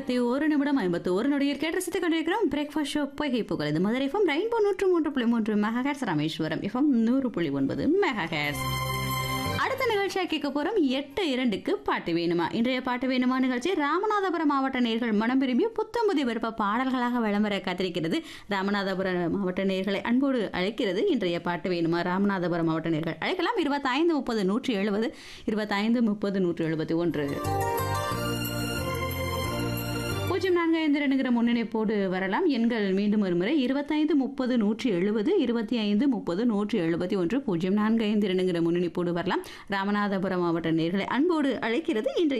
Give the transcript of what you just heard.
இருபத்தி ஒரு நிமிடம் ஐம்பத்தி ஒரு நொடியில் கேட்டு ரசித்துக் கொண்டிருக்கிறோம் பிரேக்ஃபாஸ்ட் ஷோ பொய்கை புகழ் இது மதுரை எஃப்எம் ரெயின்போ நூற்று மூன்று புள்ளி மூன்று மெகாஹேட்ஸ் ராமேஸ்வரம் எஃப்எம் நூறு புள்ளி ஒன்பது மெகாஹேட்ஸ் அடுத்த நிகழ்ச்சியாக கேட்க போறோம் எட்டு இரண்டுக்கு பாட்டு வேணுமா இன்றைய பாட்டு வேணுமா நிகழ்ச்சி ராமநாதபுரம் மாவட்ட நேர்கள் மனம் விரும்பி புத்தம்புதி விருப்ப பாடல்களாக விளம்பர காத்திருக்கிறது ராமநாதபுரம் மாவட்ட நேர்களை அன்போடு அழைக்கிறது இன்றைய பாட்டு வேணுமா ராமநாதபுரம் மாவட்ட நேர்கள் அழைக்கலாம் இருபத்தைந்து முப்பது நூற்றி எழுபது இருபத்தைந்து முப்பது நூற்றி எழுபத்தி ஒன்று பூஜ்ஜியம் நான்கு ஐந்து ரெண்டுங்கிற முன்னிணைப்போடு வரலாம் எண்கள் மீண்டும் ஒரு முறை இருபத்தைந்து முப்பது நூற்றி எழுபது இருபத்தி ஐந்து முப்பது நூற்றி எழுபத்தி ஒன்று பூஜ்ஜியம் நான்கு ஐந்து ரெண்டுங்கிற முன்னிணைப்போடு வரலாம் ராமநாதபுரம் மாவட்ட நேர்களை அன்போடு அழைக்கிறது இன்று